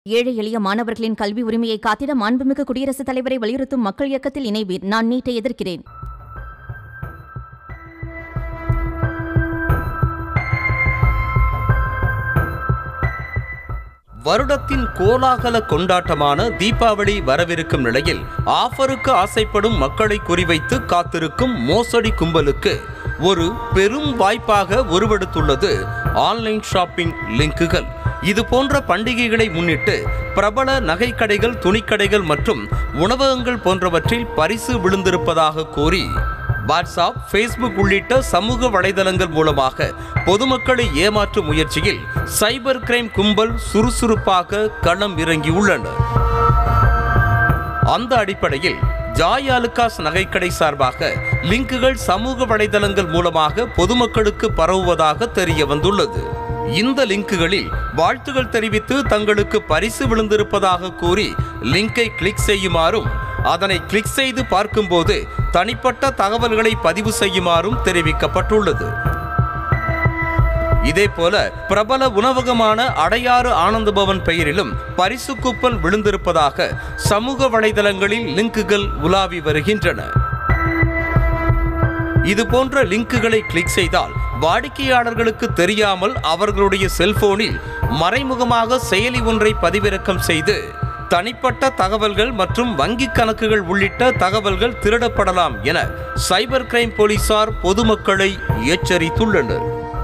ஏழை எளிய மாணவர்களின் கல்வி உரிமையை காத்திட மாண்புமிகு குடியரசுத் தலைவரை வலியுறுத்தும் மக்கள் இயக்கத்தில் இணைவீர் நான் நீட்டை எதிர்க்கிறேன் வருடத்தின் கோலாகல கொண்டாட்டமான தீபாவளி வரவிருக்கும் நிலையில் ஆஃபருக்கு ஆசைப்படும் மக்களை குறிவைத்து காத்திருக்கும் மோசடி கும்பலுக்கு ஒரு பெரும் வாய்ப்பாக உருவெடுத்துள்ளது ஆன்லைன் ஷாப்பிங் லிங்குகள் இது போன்ற பண்டிகைகளை முன்னிட்டு பிரபல நகைக்கடைகள் துணிக்கடைகள் மற்றும் உணவகங்கள் போன்றவற்றில் பரிசு விழுந்திருப்பதாக கூறி வாட்ஸ்அப் ஃபேஸ்புக் உள்ளிட்ட சமூக வலைதளங்கள் மூலமாக பொதுமக்களை ஏமாற்றும் முயற்சியில் சைபர் கிரைம் கும்பல் சுறுசுறுப்பாக களம் இறங்கியுள்ளனர் அந்த அடிப்படையில் ஜாய் அலுகாஸ் நகைக்கடை சார்பாக லிங்குகள் சமூக வலைதளங்கள் மூலமாக பொதுமக்களுக்கு பரவுவதாக தெரிய வந்துள்ளது இந்த லிங்குகளில் வாழ்த்துகள் தெரிவித்து தங்களுக்கு பரிசு விழுந்திருப்பதாக கூறி லிங்கை கிளிக் செய்யுமாறும் அதனை கிளிக் செய்து பார்க்கும்போது தனிப்பட்ட தகவல்களை பதிவு செய்யுமாறும் தெரிவிக்கப்பட்டுள்ளது இதேபோல பிரபல உணவகமான அடையாறு ஆனந்த பவன் பெயரிலும் பரிசு கூப்பன் விழுந்திருப்பதாக சமூக வலைதளங்களில் லிங்குகள் உலாவி வருகின்றன இது போன்ற லிங்குகளை கிளிக் செய்தால் வாடிக்கையாளர்களுக்கு தெரியாமல் அவர்களுடைய செல்போனில் மறைமுகமாக செயலி ஒன்றை பதிவிறக்கம் செய்து தனிப்பட்ட தகவல்கள் மற்றும் வங்கிக் கணக்குகள் உள்ளிட்ட தகவல்கள் திருடப்படலாம் என சைபர் கிரைம் போலீசார் பொதுமக்களை எச்சரித்துள்ளனர்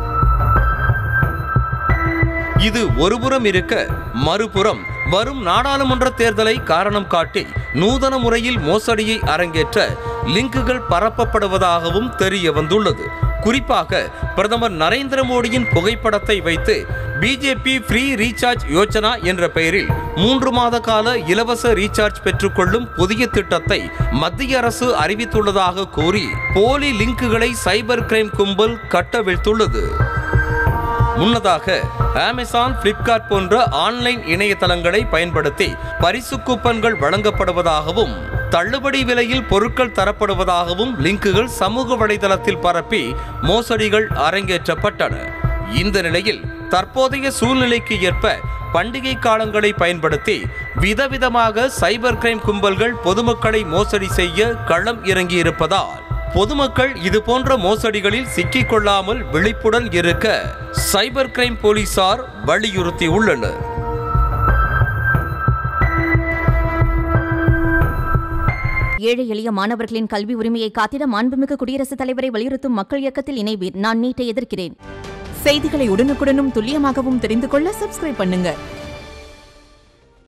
இது ஒருபுறம் இருக்க மறுபுறம் வரும் நாடாளுமன்ற தேர்தலை காரணம் காட்டி நூதன முறையில் மோசடியை அரங்கேற்ற லிங்குகள் பரப்பப்படுவதாகவும் தெரிய வந்துள்ளது குறிப்பாக பிரதமர் நரேந்திர மோடியின் புகைப்படத்தை வைத்து பிஜேபி ஃப்ரீ ரீசார்ஜ் யோஜனா என்ற பெயரில் மூன்று மாத கால இலவச ரீசார்ஜ் பெற்றுக்கொள்ளும் புதிய திட்டத்தை மத்திய அரசு அறிவித்துள்ளதாக கூறி போலி லிங்குகளை சைபர் கிரைம் கும்பல் கட்டவிழ்த்துள்ளது முன்னதாக அமேசான் பிளிப்கார்ட் போன்ற ஆன்லைன் இணையதளங்களை பயன்படுத்தி பரிசு கூப்பன்கள் வழங்கப்படுவதாகவும் தள்ளுபடி விலையில் பொருட்கள் தரப்படுவதாகவும் லிங்குகள் சமூக வலைதளத்தில் பரப்பி மோசடிகள் அரங்கேற்றப்பட்டன இந்த நிலையில் தற்போதைய சூழ்நிலைக்கு ஏற்ப பண்டிகை காலங்களை பயன்படுத்தி விதவிதமாக சைபர் கிரைம் கும்பல்கள் பொதுமக்களை மோசடி செய்ய களம் இறங்கியிருப்பதால் பொதுமக்கள் இது போன்ற மோசடிகளில் சிக்கிக் கொள்ளாமல் விழிப்புடன் இருக்க சைபர் கிரைம் போலீசார் வலியுறுத்தியுள்ளனர் ஏழை எளிய மாணவர்களின் கல்வி உரிமையை காத்திட மாண்புமிகு குடியரசுத் தலைவரை வலியுறுத்தும் மக்கள் இயக்கத்தில் இணைவீர் நான் நீட்டை எதிர்க்கிறேன் செய்திகளை உடனுக்குடனும் துல்லியமாகவும் தெரிந்து கொள்ள சப்ஸ்கிரைப் பண்ணுங்க